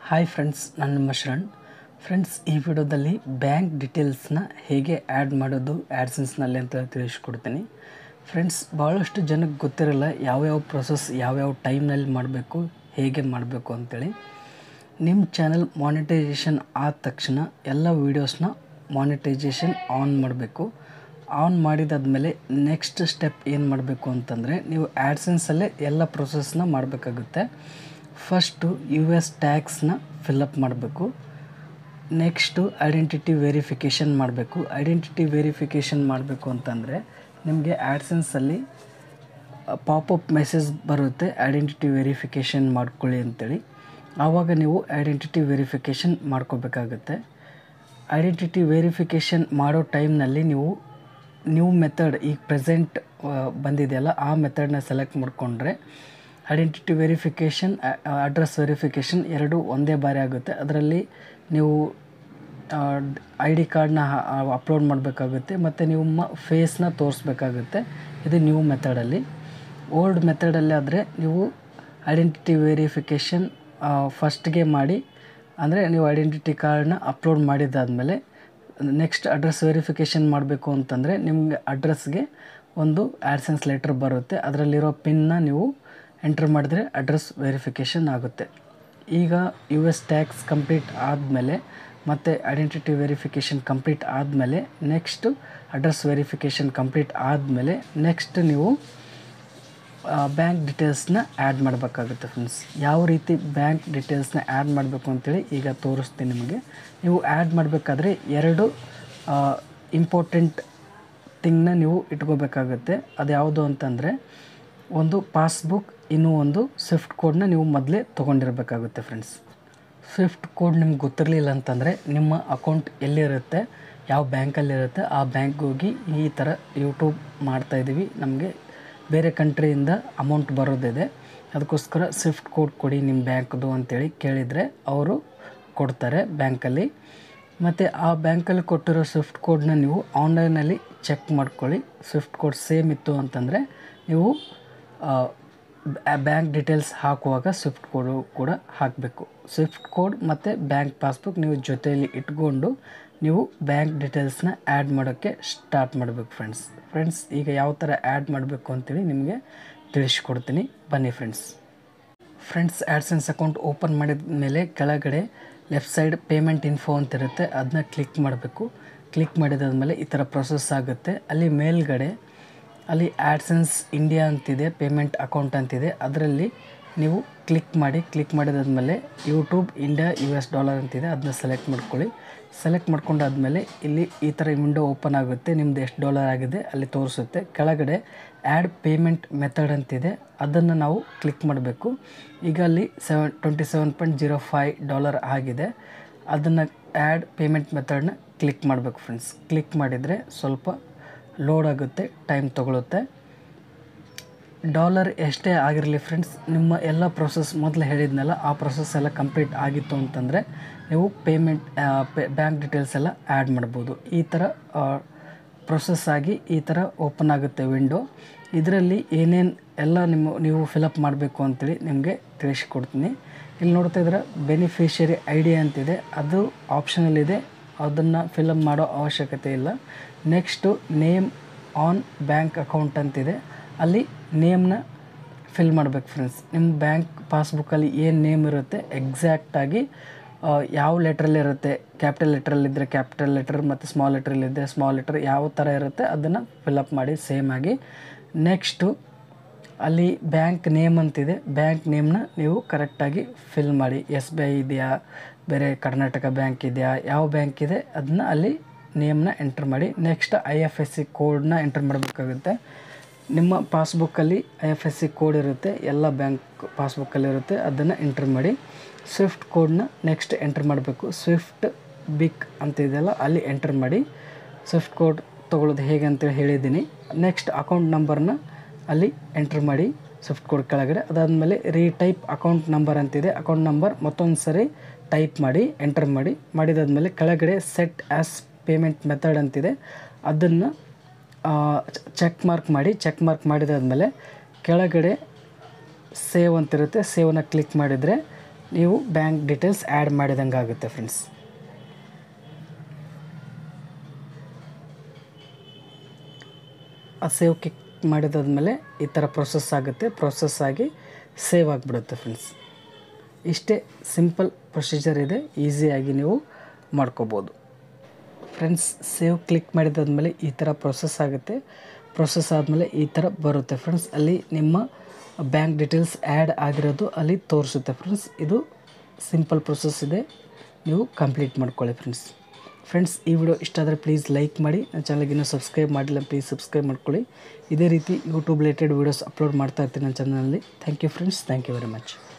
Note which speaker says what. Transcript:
Speaker 1: hi friends ನಾನು ನಿಮ್ಮ Sharan friends ಈ ವಿಡಿಯೋದಲ್ಲಿ ಬ್ಯಾಂಕ್ ಡೀಟೇಲ್ಸ್ನ ಹೇಗೆ ಆ್ಯಡ್ ಮಾಡೋದು ಆ್ಯಡ್ಸೆನ್ಸ್ನಲ್ಲಿ ಅಂತ ತಿಳಿಸ್ಕೊಡ್ತೀನಿ ಫ್ರೆಂಡ್ಸ್ ಭಾಳಷ್ಟು ಜನಕ್ಕೆ ಗೊತ್ತಿರಲ್ಲ ಯಾವ್ಯಾವ ಪ್ರೊಸೆಸ್ ಯಾವ್ಯಾವ ಟೈಮ್ನಲ್ಲಿ ಮಾಡಬೇಕು ಹೇಗೆ ಮಾಡಬೇಕು ಅಂತೇಳಿ ನಿಮ್ಮ ಚಾನಲ್ ಮಾನಿಟೈಸೇಷನ್ ಆದ ತಕ್ಷಣ ಎಲ್ಲ ವೀಡಿಯೋಸ್ನ ಮಾನಿಟೈಸೇಷನ್ ಆನ್ ಮಾಡಬೇಕು ಆನ್ ಮಾಡಿದಾದ್ಮೇಲೆ ನೆಕ್ಸ್ಟ್ ಸ್ಟೆಪ್ ಏನು ಮಾಡಬೇಕು ಅಂತಂದರೆ ನೀವು ಆ್ಯಡ್ಸೆನ್ಸಲ್ಲೇ ಎಲ್ಲ ಪ್ರೊಸೆಸ್ನ ಮಾಡಬೇಕಾಗುತ್ತೆ ಫಸ್ಟು ಯು ಎಸ್ ಟ್ಯಾಕ್ಸ್ನ ಫಿಲ್ಲಪ್ ಮಾಡಬೇಕು ನೆಕ್ಸ್ಟು ಐಡೆಂಟಿಟಿ ವೆರಿಫಿಕೇಷನ್ ಮಾಡಬೇಕು ಐಡೆಂಟಿಟಿ ವೆರಿಫಿಕೇಷನ್ ಮಾಡಬೇಕು ಅಂತಂದರೆ ನಿಮಗೆ ಆ್ಯಡ್ಸೆನ್ಸಲ್ಲಿ ಪಾಪಪ್ ಮೆಸೇಜ್ ಬರುತ್ತೆ ಐಡೆಂಟಿಟಿ ವೆರಿಫಿಕೇಷನ್ ಮಾಡ್ಕೊಳ್ಳಿ ಅಂತೇಳಿ ಆವಾಗ ನೀವು ಐಡೆಂಟಿಟಿ ವೆರಿಫಿಕೇಷನ್ ಮಾಡ್ಕೋಬೇಕಾಗುತ್ತೆ ಐಡೆಂಟಿಟಿ ವೆರಿಫಿಕೇಷನ್ ಮಾಡೋ ಟೈಮ್ನಲ್ಲಿ ನೀವು ನ್ಯೂ ಮೆಥಡ್ ಈಗ ಪ್ರೆಸೆಂಟ್ ಬಂದಿದೆಯಲ್ಲ ಆ ಮೆಥಡ್ನ ಸೆಲೆಕ್ಟ್ ಮಾಡಿಕೊಂಡ್ರೆ ಐಡೆಂಟಿಟಿ ವೆರಿಫಿಕೇಷನ್ ಅಡ್ರೆಸ್ ವೆರಿಫಿಕೇಷನ್ ಎರಡು ಒಂದೇ ಬಾರಿ ಆಗುತ್ತೆ ಅದರಲ್ಲಿ ನೀವು ಐ ಡಿ ಕಾರ್ಡ್ನ ಅಪ್ಲೋಡ್ ಮಾಡಬೇಕಾಗುತ್ತೆ ಮತ್ತು ನಿಮ್ಮ ಫೇಸ್ನ ತೋರಿಸ್ಬೇಕಾಗುತ್ತೆ ಇದು ನ್ಯೂ ಮೆಥಡಲ್ಲಿ ಓಲ್ಡ್ ಮೆಥಡಲ್ಲಿ ಆದರೆ ನೀವು ಐಡೆಂಟಿಟಿ ವೆರಿಫಿಕೇಷನ್ ಫಸ್ಟ್ಗೆ ಮಾಡಿ ಅಂದರೆ ನೀವು ಐಡೆಂಟಿಟಿ ಕಾರ್ಡ್ನ ಅಪ್ಲೋಡ್ ಮಾಡಿದ್ದಾದಮೇಲೆ ನೆಕ್ಸ್ಟ್ ಅಡ್ರೆಸ್ ವೆರಿಫಿಕೇಷನ್ ಮಾಡಬೇಕು ಅಂತಂದರೆ ನಿಮಗೆ ಅಡ್ರೆಸ್ಗೆ ಒಂದು ಆ್ಯಡ್ಸೆನ್ಸ್ ಲೆಟ್ರ್ ಬರುತ್ತೆ ಅದರಲ್ಲಿರೋ ಪಿನ್ನ ನೀವು ಎಂಟ್ರ್ ಮಾಡಿದ್ರೆ ಅಡ್ರೆಸ್ ವೆರಿಫಿಕೇಷನ್ ಆಗುತ್ತೆ ಈಗ ಯು ಎಸ್ ಟ್ಯಾಕ್ಸ್ ಕಂಪ್ಲೀಟ್ ಆದಮೇಲೆ ಮತ್ತು ಐಡೆಂಟಿಟಿ ವೆರಿಫಿಕೇಷನ್ ಕಂಪ್ಲೀಟ್ ಆದಮೇಲೆ ನೆಕ್ಸ್ಟು ಅಡ್ರೆಸ್ ವೆರಿಫಿಕೇಷನ್ ಕಂಪ್ಲೀಟ್ ಆದಮೇಲೆ ನೆಕ್ಸ್ಟ್ ನೀವು ಬ್ಯಾಂಕ್ ಡೀಟೇಲ್ಸ್ನ ಆ್ಯಡ್ ಮಾಡಬೇಕಾಗುತ್ತೆ ಫ್ರೆಂಡ್ಸ್ ಯಾವ ರೀತಿ ಬ್ಯಾಂಕ್ ಡೀಟೇಲ್ಸ್ನ ಆ್ಯಡ್ ಮಾಡಬೇಕು ಅಂತೇಳಿ ಈಗ ತೋರಿಸ್ತೀನಿ ನಿಮಗೆ ನೀವು ಆ್ಯಡ್ ಮಾಡಬೇಕಾದ್ರೆ ಎರಡು ಇಂಪಾರ್ಟೆಂಟ್ ಥಿಂಗ್ನ ನೀವು ಇಟ್ಕೋಬೇಕಾಗುತ್ತೆ ಅದು ಯಾವುದು ಅಂತಂದರೆ ಒಂದು ಪಾಸ್ಬುಕ್ ಇನ್ನೂ ಒಂದು ಸ್ವಿಫ್ಟ್ ಕೋಡ್ನ ನೀವು ಮೊದಲೇ ತೊಗೊಂಡಿರಬೇಕಾಗುತ್ತೆ ಫ್ರೆಂಡ್ಸ್ ಸ್ವಿಫ್ಟ್ ಕೋಡ್ ನಿಮ್ಗೆ ಗೊತ್ತಿರಲಿಲ್ಲ ಅಂತಂದರೆ ನಿಮ್ಮ ಅಕೌಂಟ್ ಎಲ್ಲಿರುತ್ತೆ ಯಾವ ಬ್ಯಾಂಕಲ್ಲಿರುತ್ತೆ ಆ ಬ್ಯಾಂಕ್ಗೆ ಹೋಗಿ ಈ ಥರ ಯೂಟ್ಯೂಬ್ ಮಾಡ್ತಾಯಿದ್ದೀವಿ ನಮಗೆ ಬೇರೆ ಕಂಟ್ರಿಯಿಂದ ಅಮೌಂಟ್ ಬರೋದಿದೆ ಅದಕ್ಕೋಸ್ಕರ ಸ್ವಿಫ್ಟ್ ಕೋಡ್ ಕೊಡಿ ನಿಮ್ಮ ಬ್ಯಾಂಕ್ದು ಅಂತೇಳಿ ಕೇಳಿದರೆ ಅವರು ಕೊಡ್ತಾರೆ ಬ್ಯಾಂಕಲ್ಲಿ ಮತ್ತು ಆ ಬ್ಯಾಂಕಲ್ಲಿ ಕೊಟ್ಟಿರೋ ಸ್ವಿಫ್ಟ್ ಕೋಡ್ನ ನೀವು ಆನ್ಲೈನಲ್ಲಿ ಚೆಕ್ ಮಾಡ್ಕೊಳ್ಳಿ ಸ್ವಿಫ್ಟ್ ಕೋಡ್ ಸೇಮ್ ಇತ್ತು ಅಂತಂದರೆ ನೀವು ಬ್ಯಾಂಕ್ ಡೀಟೇಲ್ಸ್ ಹಾಕುವಾಗ ಸ್ವಿಫ್ಟ್ ಕೋಡು ಕೂಡ ಹಾಕಬೇಕು ಸ್ವಿಫ್ಟ್ ಕೋಡ್ ಮತ್ತು ಬ್ಯಾಂಕ್ ಪಾಸ್ಬುಕ್ ನೀವು ಜೊತೆಯಲ್ಲಿ ಇಟ್ಕೊಂಡು ನೀವು ಬ್ಯಾಂಕ್ ಡೀಟೇಲ್ಸ್ನ ಆ್ಯಡ್ ಮಾಡೋಕ್ಕೆ ಸ್ಟಾರ್ಟ್ ಮಾಡಬೇಕು ಫ್ರೆಂಡ್ಸ್ ಫ್ರೆಂಡ್ಸ್ ಈಗ ಯಾವ ಥರ ಆ್ಯಡ್ ಮಾಡಬೇಕು ಅಂತೇಳಿ ನಿಮಗೆ ತಿಳಿಸ್ಕೊಡ್ತೀನಿ ಬನ್ನಿ friends friends AdSense account open ಮಾಡಿದ ಮೇಲೆ ಕೆಳಗಡೆ ಲೆಫ್ಟ್ ಸೈಡ್ ಪೇಮೆಂಟ್ ಇನ್ಫೋ ಅಂತ ಇರುತ್ತೆ ಅದನ್ನ ಕ್ಲಿಕ್ ಮಾಡಬೇಕು ಕ್ಲಿಕ್ ಮಾಡಿದಾದ್ಮೇಲೆ ಈ ಥರ ಪ್ರೊಸೆಸ್ ಆಗುತ್ತೆ ಅಲ್ಲಿ ಮೇಲ್ಗಡೆ ಅಲ್ಲಿ ಆ್ಯಡ್ಸೆನ್ಸ್ ಇಂಡಿಯಾ ಅಂತಿದೆ ಪೇಮೆಂಟ್ ಅಕೌಂಟ್ ಅಂತಿದೆ ಅದರಲ್ಲಿ ನೀವು ಕ್ಲಿಕ್ ಮಾಡಿ ಕ್ಲಿಕ್ ಮಾಡಿದಾದ್ಮೇಲೆ YouTube India U S dollar ಅಂತಿದೆ ಅದನ್ನ ಸೆಲೆಕ್ಟ್ ಮಾಡ್ಕೊಳ್ಳಿ ಸೆಲೆಕ್ಟ್ ಮಾಡ್ಕೊಂಡಾದ್ಮೇಲೆ ಇಲ್ಲಿ ಈ ಥರ ವಿಂಡೋ ಓಪನ್ ಆಗುತ್ತೆ ನಿಮ್ದು ಎಷ್ಟು ಡಾಲರ್ ಆಗಿದೆ ಅಲ್ಲಿ ತೋರಿಸುತ್ತೆ ಕೆಳಗಡೆ ಆ್ಯಡ್ ಪೇಮೆಂಟ್ ಮೆಥಡ್ ಅಂತಿದೆ ಅದನ್ನು ನಾವು ಕ್ಲಿಕ್ ಮಾಡಬೇಕು ಈಗ ಅಲ್ಲಿ seven twenty seven point zero five dollar ಆಗಿದೆ ಅದನ್ನು ಆ್ಯಡ್ ಪೇಮೆಂಟ್ ಮೆಥಡ್ನ ಕ್ಲಿಕ್ ಮಾಡಬೇಕು ಫ್ರೆಂಡ್ಸ್ ಕ್ಲಿಕ್ ಮಾಡಿದರೆ ಸ್ವಲ್ಪ ಲೋಡ್ ಆಗುತ್ತೆ ಟೈಮ್ ತೊಗೊಳುತ್ತೆ ಡಾಲರ್ ಎಷ್ಟೇ ಆಗಿರಲಿ ಫ್ರೆಂಡ್ಸ್ ನಿಮ್ಮ ಎಲ್ಲ ಪ್ರೊಸೆಸ್ ಮೊದಲು ಹೇಳಿದ್ನಲ್ಲ ಆ ಪ್ರೊಸೆಸ್ ಎಲ್ಲ ಕಂಪ್ಲೀಟ್ ಆಗಿತ್ತು ಅಂತಂದರೆ ನೀವು ಪೇಮೆಂಟ್ ಬ್ಯಾಂಕ್ ಡೀಟೇಲ್ಸ್ ಎಲ್ಲ ಆ್ಯಡ್ ಮಾಡ್ಬೋದು ಈ ಥರ ಪ್ರೊಸೆಸ್ ಆಗಿ ಈ ಥರ ಓಪನ್ ಆಗುತ್ತೆ ವಿಂಡೋ ಇದರಲ್ಲಿ ಏನೇನು ಎಲ್ಲ ನಿಮ್ಮ ನೀವು ಫಿಲಪ್ ಮಾಡಬೇಕು ಅಂತೇಳಿ ನಿಮಗೆ ತಿಳಿಸ್ಕೊಡ್ತೀನಿ ಇಲ್ಲಿ ನೋಡ್ತಾ ಇದ್ರೆ ಬೆನಿಫಿಷರಿ ಐ ಡಿ ಅಂತಿದೆ ಅದು ಆಪ್ಷನಲ್ಲಿದೆ ಅದನ್ನು ಫಿಲಪ್ ಮಾಡೋ ಅವಶ್ಯಕತೆ ಇಲ್ಲ next name on bank account ಅಂತಿದೆ ಅಲ್ಲಿ ನೇಮ್ನ ಫಿಲ್ ಮಾಡಬೇಕು ಫ್ರೆಂಡ್ಸ್ ನಿಮ್ಮ ಬ್ಯಾಂಕ್ ಪಾಸ್ಬುಕ್ಕಲ್ಲಿ ಏನು ನೇಮ್ ಇರುತ್ತೆ ಎಕ್ಸಾಕ್ಟಾಗಿ ಯಾವ ಲೆಟ್ರಲ್ಲಿ ಇರುತ್ತೆ ಕ್ಯಾಪಿಟಲ್ ಲೆಟ್ರಲ್ಲಿದ್ದರೆ ಕ್ಯಾಪಿಟಲ್ ಲೆಟರ್ ಮತ್ತು ಸ್ಮಾಲ್ ಲೆಟ್ರಲ್ಲಿದ್ದರೆ ಸ್ಮಾಲ್ ಲೆಟರ್ ಯಾವ ಥರ ಇರುತ್ತೆ ಅದನ್ನು ಫಿಲಪ್ ಮಾಡಿ ಸೇಮ್ ಆಗಿ ನೆಕ್ಸ್ಟು ಅಲ್ಲಿ ಬ್ಯಾಂಕ್ ನೇಮ್ ಅಂತಿದೆ ಬ್ಯಾಂಕ್ ನೇಮ್ನ ನೀವು ಕರೆಕ್ಟಾಗಿ ಫಿಲ್ ಮಾಡಿ ಎಸ್ ಬಿ ಐ ಇದೆಯಾ ಬೇರೆ ಕರ್ನಾಟಕ ಬ್ಯಾಂಕ್ ಇದೆಯಾ ಯಾವ ಬ್ಯಾಂಕ್ ಇದೆ ಅದನ್ನ ಅಲ್ಲಿ ನೇಮ್ನ ಎಂಟ್ರ್ ಮಾಡಿ next I F S C ಕೋಡ್ನ ಎಂಟ್ರ್ ಮಾಡಬೇಕಾಗುತ್ತೆ ನಿಮ್ಮ ಪಾಸ್ಬುಕ್ಕಲ್ಲಿ I F S C code ಇರುತ್ತೆ ಎಲ್ಲ ಬ್ಯಾಂಕ್ ಪಾಸ್ಬುಕ್ಕಲ್ಲಿ ಇರುತ್ತೆ ಅದನ್ನು ಎಂಟ್ರ್ ಮಾಡಿ ಸ್ವಿಫ್ಟ್ ಕೋಡ್ನ ನೆಕ್ಸ್ಟ್ ಎಂಟ್ರ್ ಮಾಡಬೇಕು ಸ್ವಿಫ್ಟ್ ಬಿಕ್ ಅಂತ ಇದೆಯಲ್ಲ ಅಲ್ಲಿ ಎಂಟ್ರ್ ಮಾಡಿ ಸ್ವಿಫ್ಟ್ ಕೋಡ್ ತೊಗೊಳ್ಳೋದು ಹೇಗೆ ಅಂತೇಳಿ ಹೇಳಿದ್ದೀನಿ ನೆಕ್ಸ್ಟ್ ಅಕೌಂಟ್ ನಂಬರ್ನ ಅಲ್ಲಿ ಎಂಟ್ರ್ ಮಾಡಿ ಸ್ವಿಫ್ಟ್ ಕೋಡ್ ಕೆಳಗಡೆ ಅದಾದಮೇಲೆ ರೀಟೈಪ್ ಅಕೌಂಟ್ ನಂಬರ್ ಅಂತಿದೆ ಅಕೌಂಟ್ ನಂಬರ್ ಮತ್ತೊಂದು ಸರಿ ಟೈಪ್ ಮಾಡಿ ಎಂಟರ್ ಮಾಡಿ ಮಾಡಿದಾದ್ಮೇಲೆ ಕೆಳಗಡೆ ಸೆಟ್ ಆ್ಯಸ್ ಪೇಮೆಂಟ್ ಮೆಥಡ್ ಅಂತಿದೆ ಅದನ್ನು ಚೆಕ್ ಮಾರ್ಕ್ ಮಾಡಿ ಚೆಕ್ ಮಾರ್ಕ್ ಮಾಡಿದಾದ್ಮೇಲೆ ಕೆಳಗಡೆ ಸೇವ್ ಅಂತಿರುತ್ತೆ ಸೇವನ್ನ ಕ್ಲಿಕ್ ಮಾಡಿದರೆ ನೀವು ಬ್ಯಾಂಕ್ ಡೀಟೇಲ್ಸ್ ಆ್ಯಡ್ ಮಾಡಿದಂಗೆ ಆಗುತ್ತೆ ಫ್ರೆಂಡ್ಸ್ ಆ ಸೇವ್ ಕ್ಲಿಕ್ ಮಾಡಿದಾದ್ಮೇಲೆ ಈ ಥರ ಪ್ರೊಸೆಸ್ ಆಗುತ್ತೆ ಪ್ರೊಸೆಸ್ ಆಗಿ ಸೇವ್ ಆಗಿಬಿಡುತ್ತೆ ಫ್ರೆಂಡ್ಸ್ ಇಷ್ಟೇ ಸಿಂಪಲ್ ಪ್ರೊಸೀಜರ್ ಇದೆ ಈಸಿಯಾಗಿ ನೀವು ಮಾಡ್ಕೋಬೋದು ಫ್ರೆಂಡ್ಸ್ ಸೇವ್ ಕ್ಲಿಕ್ ಮಾಡಿದಾದ್ಮೇಲೆ ಈ ಥರ ಪ್ರೊಸೆಸ್ ಆಗುತ್ತೆ ಪ್ರೊಸೆಸ್ ಆದಮೇಲೆ ಈ ಥರ ಬರುತ್ತೆ ಫ್ರೆಂಡ್ಸ್ ಅಲ್ಲಿ ನಿಮ್ಮ ಬ್ಯಾಂಕ್ ಡೀಟೇಲ್ಸ್ ಆ್ಯಡ್ ಆಗಿರೋದು ಅಲ್ಲಿ ತೋರಿಸುತ್ತೆ ಫ್ರೆಂಡ್ಸ್ ಇದು ಸಿಂಪಲ್ ಪ್ರೊಸೆಸ್ ಇದೆ ನೀವು ಕಂಪ್ಲೀಟ್ ಮಾಡ್ಕೊಳ್ಳಿ ಫ್ರೆಂಡ್ಸ್ ಫ್ರೆಂಡ್ಸ್ ಈ ವಿಡಿಯೋ ಇಷ್ಟ ಆದರೆ ಪ್ಲೀಸ್ ಲೈಕ್ ಮಾಡಿ ನನ್ನ ಚಾನಲ್ಗೆ ಇನ್ನೂ ಸಬ್ಸ್ಕ್ರೈಬ್ ಮಾಡಿಲ್ಲ ಪ್ಲೀಸ್ ಸಬ್ಸ್ಕ್ರೈಬ್ ಮಾಡ್ಕೊಳ್ಳಿ ಇದೇ ರೀತಿ ಯೂಟ್ಯೂಬ್ ರಿಲೇಟೆಡ್ ವೀಡಿಯೋಸ್ ಅಪ್ಲೋಡ್ ಮಾಡ್ತಾ ಇರ್ತೀನಿ ನನ್ನ ಚಾನಲಲ್ಲಿ thank you friends thank you very much